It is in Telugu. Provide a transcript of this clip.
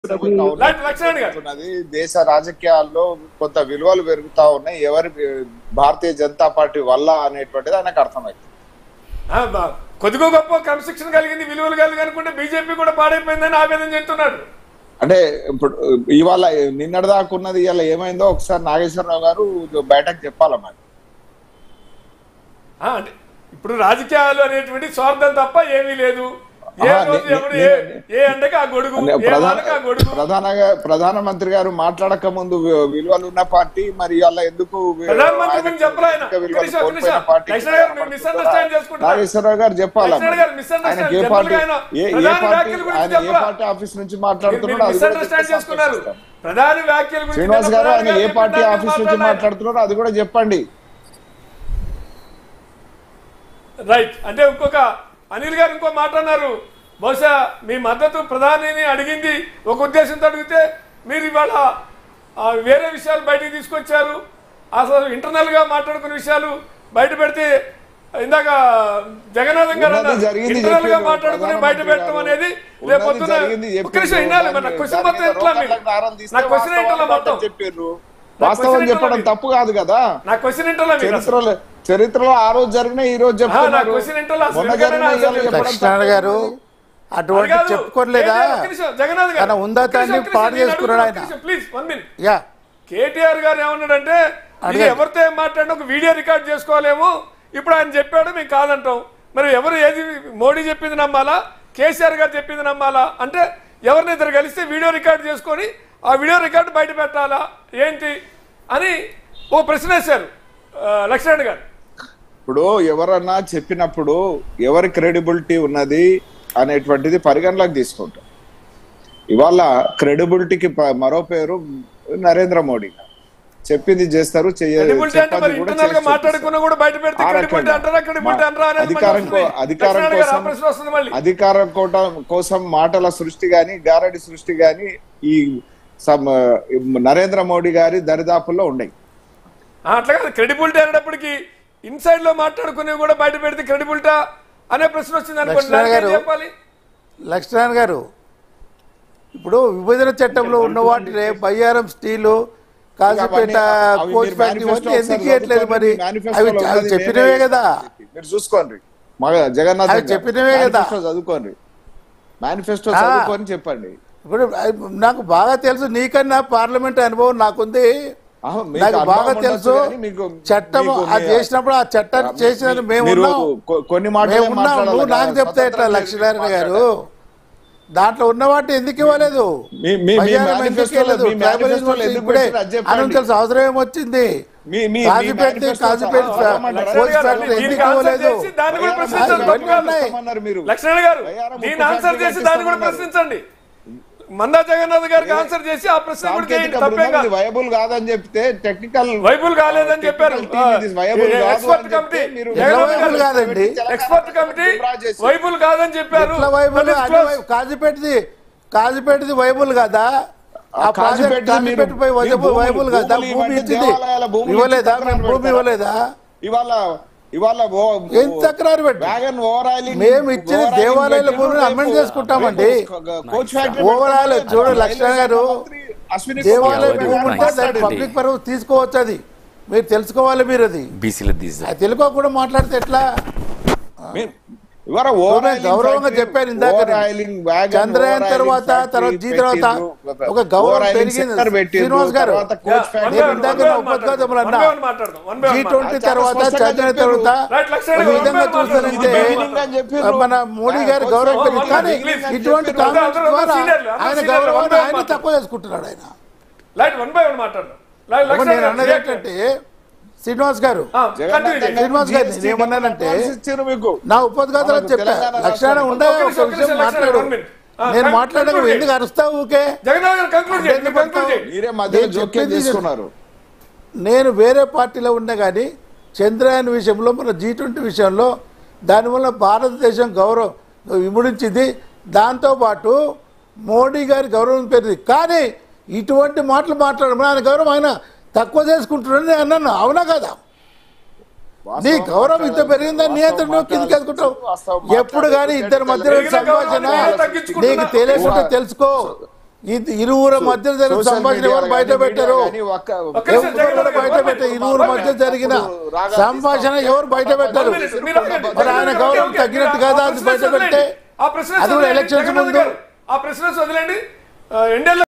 లాంటి లక్ష్మణ్ గారు ఉన్నది దేశ రాజకీయాల్లో కొంత విలువలు పెరుగుతా ఉన్నాయి ఎవరి భారతీయ జనతా పార్టీ వల్ల అనేటువంటిది ఆయనకు అర్థమైంది ఆ, బా- కొద్దిగో గొప్ప క్రమశిక్షణ కలిగింది విలువలు కలిగి అనుకుంటే బీజేపీ కూడా పాడైపోయిందని ఆవేదన చెందుతున్నాడు అంటే ఇప్పుడు ఇవాళ నిన్నటిదాకా ఉన్నది ఇవాళ ఏమైందో ఒకసారి నాగేశ్వరరావు గారు బయటకు చెప్పాల మరి ఆ, అంటే ఇప్పుడు రాజకీయాలు అనేటువంటి స్వార్థం తప్ప ఏమీ లేదు ఏ ఆహా, రోజు నే- ఎవరు నే- ఏ- ఏ ఎండకి ఆ గొడుగు అంటే ఏ ప్రధాన వాళ్ళకి ఆ గొడుగు ప్రధానంగా ప్రధానమంత్రి గారు మాట్లాడక ముందు వి- విలువలు ఉన్న పార్టీ మరి ఇవాళ ఎందుకు వి- ప్రధానమంత్రి ఆయన గురించి చెప్పరా ఆయన? ఇంకా ఒక్క విలువలు నిమిషం, ఒక్క కోల్పోయిన నిమిషం. పార్టీ లక్ష్మణ్ గారు మీరు misunderstand చేసుకుంటున్నారు. నాగేశ్వరరావు గారు చెప్పాలా లక్ష్మణ్ మరి? గారు misunderstand. ఆయనకి ఏ General పార్టీ గా ఆయన ఏ ఏ ప్రధాని పార్టీ వ్యాఖ్యల గురించి ఆయన ఏ చెప్పరా? పార్టీ ఆఫీస్ నుంచి మీరు మాట్లాడుతున్నారో అది కూడా మిస్అండర్స్టాండ్ చెప్తే చేసుకున్నారు సంతోషిస్తాం. ప్రధాని వ్యాఖ్యల గురించి శ్రీనివాస్ నిన్న గారు ఆయన ప్రధాని ఏ గారు పార్టీ చెప్పిన ఆఫీస్ నుంచి మాట్లాడారు. మాట్లాడుతున్నారో అది కూడా చెప్పండి రైట్ అంటే ఇంకొక అనిల్ గారు ఇంకో మాట అన్నారు బహుశా మీ మద్దతు ప్రధానిని అడిగింది ఒక ఉద్దేశంతో అడిగితే మీరు ఇవాళ ఆ, వేరే విషయాలు బయటికి తీసుకొచ్చారు అసలు ఇంటర్నల్ గా మాట్లాడుకున్న విషయాలు బయట పెడితే ఇందాక జగన్నాథం గారు ఉన్నది అన్నారు, జరిగింది ఇంటర్నల్ గా చెప్పారు మాట్లాడుకుని బయట ప్రధానమంత్రి పెట్టడం గారు. అనేది ఉన్నది రేపు పొద్దున జరిగింది ఒక్క నిమిషం చెప్పారు. వినాలి మరి నా దాన్ని- క్వశ్చన్ దాన్ని మొత్తం ఎట్లా మీరు రోకళ్ళకు దారం తీస్తే నా క్వశ్చన్ ఏంటో వాస్తవాలు మొత్తం చెప్పారు నా వాస్తవం క్వశ్చన్ చెప్పడం ఏంటో తప్పు కాదు కదా నా క్వశ్చన్ ఏంటో మీరు అసలు? చరిత్రలో చరిత్రలో ఆ రోజు జరిగిన ఈ రోజు చెప్తున్నారు క్వశ్చన్ ఏంటో అసలు మొన్న ఎందుకని జరిగిన నాకు ఇవాళ తెలియదు. చెప్పడం లక్ష్మణ్ తప్పు గారు కాదు. అటువంటి అది కాదు. చెప్పుకోలేదా కేటీఆర్ ఒక్క నిమిషం, జగన్నాథ్ గారు. తన ఒక్క ఉందాతాన్ని నిమిషం, ఒక్క పాడు నిమిషం, చేసుకున్నాడు నేను ఆయన. అడుగుతున్నా, ప్లీజ్ వన్ మినిట్ యా కేటీఆర్ గారు ఏమన్నాడంటే ఇది అడగండి. ఎవరితో ఏం మాట్లాడినా ఒక వీడియో రికార్డ్ చేసుకోలేము ఇప్పుడు ఆయన చెప్పాడు మేము కాదంటాం మరి ఎవరు ఏది మోడీ చెప్పింది నమ్మాలా కేసీఆర్ గారు చెప్పింది నమ్మాలా అంటే ఎవరిని ఇద్దరు కలిస్తే వీడియో రికార్డ్ చేసుకొని ఆ వీడియో రికార్డు బయట పెట్టాలా ఏంటి అని ఓ ప్రశ్న వేశారు ఆ, లక్ష్మణ్ గారు ఇప్పుడు ఎవరన్నా చెప్పినప్పుడు ఎవరి క్రెడిబిలిటీ ఉన్నది అనేటువంటిది పరిగణలోకి తీసుకుంటాం ఇవాళ క్రెడిబిలిటీకి ప- మరో పేరు నరేంద్ర మోడీ గారు. చెప్పింది చేస్తారు చెయ్య- క్రెడిబిలిటీ అంటే చెప్పంది మరి కూడా ఇంటర్నల్ గా చేసి మాట్లాడుకున్నా కూడా బయట పెడితే ఆ క్రెడిబిలిటీ రకంగా. అంటారా క్రెడిబిలిటీ మా- అంటారా అనేది మళ్ళీ అధికారం కో- వస్తుంది. అధికారం లక్ష్మణ్ గారు ఆ కోసం- ప్రశ్న వస్తుంది మళ్ళీ అధికారం కోట కోసం మాటల సృష్టి గాని గారడి సృష్టి గాని ఈ సమ్ నరేంద్ర మోడీ గారి దరిదాపుల్లో ఉన్నాయి ఆ, అట్లా కాదు క్రెడిబిలిటీ అనేటప్పటికి ఇన్సైడ్ లో మాట్లాడుకునేవి కూడా బయట పెడితే క్రెడిబిలిటా అనే ప్రశ్న వచ్చింది అనుకోండి లక్ష్మణ్ దానికి ఏం గారు. చెప్పాలి లక్ష్మణ్ గారు ఇప్పుడు విభజన చట్టంలో ఉన్న వాటినే బయ్యారం స్టీలు కాజీపేట అవి కోచ్ మీరు ఫ్యాక్టరీ manifesto ఇవన్నీ ఎందుకు ఒకసారి ఇవ్వట్లేదు మరి చదువుకోండి. Manifesto అవి లో అవి ఉన్నది చెప్పినవే మేమే కదా మీరు చూసుకోండి మగ జగన్నాథ్ అవి గారు. చెప్పినవే కదా. Manifesto చదువుకోండి మేనిఫెస్టో ఆ. చదువుకొని చెప్పండి ఇప్పుడు అవి నాకు బాగా తెలుసు నీకన్నా పార్లమెంట్ అనుభవం నాకుంది ఆహా, మీకు నాకు బాగా అనుభవం తెలుసు ఉండొచ్చు కానీ మీకు- చట్టం మీకు అది మీ- చేసినప్పుడు ఆ చట్టాన్ని చేసినది మేము మీరు ఉన్నాం కొ- కొన్ని మాటలే మేము ఉన్నాం మాట్లాడాలి నువ్వు కదా, నాకు చెప్తే ఎట్లా స్వతంత్రం లక్ష్మీనారాయణ గురించి గారు దాంట్లో ఉన్న వాటి ఎందుకు ఇవ్వలేదు మీ- మీ- మీ బయ్యారం ఎందుకు manifesto లో- ఇవ్వలేదు? మీ ట్రైబల్ manifesto లో యూనివర్సిటీ ఎందుకు ఇప్పుడే పెట్టారు అది చెప్పండి. అనౌన్సర్స్ అవసరం ఏమొచ్చింది మీ- మీ- మీ కాజీపేట manifesto కాజీపేట చాలా ఫ్యా- అవమానం. కోచ్ లక్ష్మణ్ గారు, ఫ్యాక్టరీ దీనికి ఎందుకు ఆన్సర్ ఇవ్వలేదు చేసి దాన్ని కూడా బయ్యారం ప్రశ్నించండి ఇవన్నీ తప్పు కాదు. ఉన్నాయి. ఇస్తామన్నారు మీరు లక్ష్మణ్ గారు బయ్యారం దీని ముఖ్య ఆన్సర్ ఫ్యాక్టరీ చేసి దాన్ని కూడా కట్టిస్తామన్నారు. ప్రశ్నించండి మందా జగన్నాథ్ గారికి ఆన్సర్ చేసి ఆ ప్రశ్న కూడా చేయండి సాంకేతిక తప్పేం బృందం కాదు ఇది వైబుల్ కాదని చెప్తే టెక్నికల్ వైబుల్ కాలేదని చెప్పారు ఎక్స్పర్ట్ కమిటీ ఎట్లా వైబుల్ కాదండి? ఎక్స్పర్ట్ కమిటీ వైబుల్ కాదని చెప్పారు ఎట్లా వైబుల్ That is అన్ని close. వై- కాజీపేటది కాజీపేటది వైబుల్ కదా ఆ ప్రాజెక్ట్ కాజీపేట పై వైబుల్ వైబుల్ కదా భూమి ఇచ్చింది ఇవ్వలేదా మేము భూమి ఇవ్వలేదా ఇవాళ ఇవాళ ఏం తక్రారు పెట్టి వ్యాగన్ ఓవర్ ఆయిలింగ్ మేము ఇచ్చిన దేవాలయాల భూమిని అమెండ్ చేసుకుంటామండి. కోచ్ ఫ్యాక్టరీ ఓవరాల్ చూడు లక్ష్మణ్ గారు అశ్విని దేవాలయ ఎవరి భూమి ఉంటే దాన్ని మాట్లాడండి. పబ్లిక్ పర్పస్ తీసుకోవచ్చు అది మీరు తెలుసుకోవాలి మీరు అది బీసీల తీసి అది తెలుసుకోకుండా మాట్లాడితే ఎట్లా ఇవాళ నేను ఓవర్ గౌరవంగా చెప్పాను ఇందాక నేను. చంద్రయాన్ తర్వాత తర్వాత జీ తర్వాత ఒక గౌరవం పెరిగింది శ్రీనివాస్ గారు నేను ఇందాక నా ఉపద్ఘాతములు అన్నా One by one మాట్లాడదాం. One by one G twenty చాలా తర్వాత స్పష్టంగా చంద్రయాన్ చెప్పారు. తర్వాత Right, లక్ష్మణ్ ఒక గారు, విధంగా one by one చూస్తానంటే మాట్లాడదాం. మన మోడీ గారి గౌరవం One by పెరిగింది one, కానీ please. ఇటువంటి అందరూ- కామెంట్స్ అందరూ ద్వారా seniorలు, అందరూ ఆయన seniorలు, one గౌరవాన్ని by one ఆయన మాట్లాడదాం. తక్కువ చేసుకుంటున్నాడు ఆయన లైట్ వన్ బై వన్ మాట్లాడదాం లైట్ ఒక లక్ష్మణ్ నేను గారు, అన్నది react ఏంటంటే శ్రీనివాస్ గారు ఆ, continue చేయండి. శ్రీనివాస్ గారు నేను ఏమన్నానంటే ఇచ్చారు మీకు నా ఉపద్ఘాతలో మనకు చెప్పా తెలంగాణ లక్షణం రాష్ట్రం ఉండే ఒక్క ఒక నిమిషం, ఒక్క విషయం నిమిషం, మాట్లాడు one minute. ఆ, నేను కన్- మాట్లాడక conclude ఎందుకు అరుస్తావు ఊకే జగన్నాథ్ గారు కంక్లూడ్ చేయండి ఎందుకు కంక్లూడ్ పడతావు? చేయండి మీరే మధ్యలో నేను జోక్యం చెప్పింది చేసుకున్నారు నేను వేరే పార్టీలో ఉన్నా కానీ చంద్రయాన్ విషయంలో మన జీ ట్వంటీ విషయంలో దానివల్ల భారతదేశం గౌరవం ఇముడించింది దాంతోపాటు మోడీ గారి గౌరవం పెరిగింది కానీ ఇటువంటి మాటలు మాట్లాడమని ఆయన గౌరవం ఆయన తక్కువ చేసుకుంటున్నాడని నేను అన్నాను అవునా కదా నీ గౌరవం ఇంత పెరిగిందని నీ అంతా నువ్వు కిందకి వేసుకుంటావు ఎప్పుడు కానీ ఇద్దరి మధ్యలో పెరిగిన సంభాషణ గౌరవాన్ని తగ్గించుకుంటున్నా. నీకు తెలియకుండా తెలుసుకో ఇది ఇరువురు మధ్య జరిగిన సోషల్ సంభాషణ మీడియా ఎవరు బయట కానీ, పెట్టారు మీడియా కానీ ఒక్క- ఒక్క నిమిషం ఎవరు జగన్ గారు, బయట పెట్టే ఇరువురు మధ్య జరిగిన ఇప్పుడు రాగా సంభాషణ ఎవరు బయట పెట్టారు మీరు- మీరు అడగండి. మరి ఆయన ఓకే, గౌరవం ఓకే, తగ్గినట్టు మీరు కాదా ఆ అది ప్రశ్న బయట పెట్టే వదిలేండి. ఆ ప్రశ్న అది కూడా వదిలేండి. ఎలక్షన్స్ జగన్ ముందు గారు, ఆ ప్రశ్న వదిలేండి ఎండెల్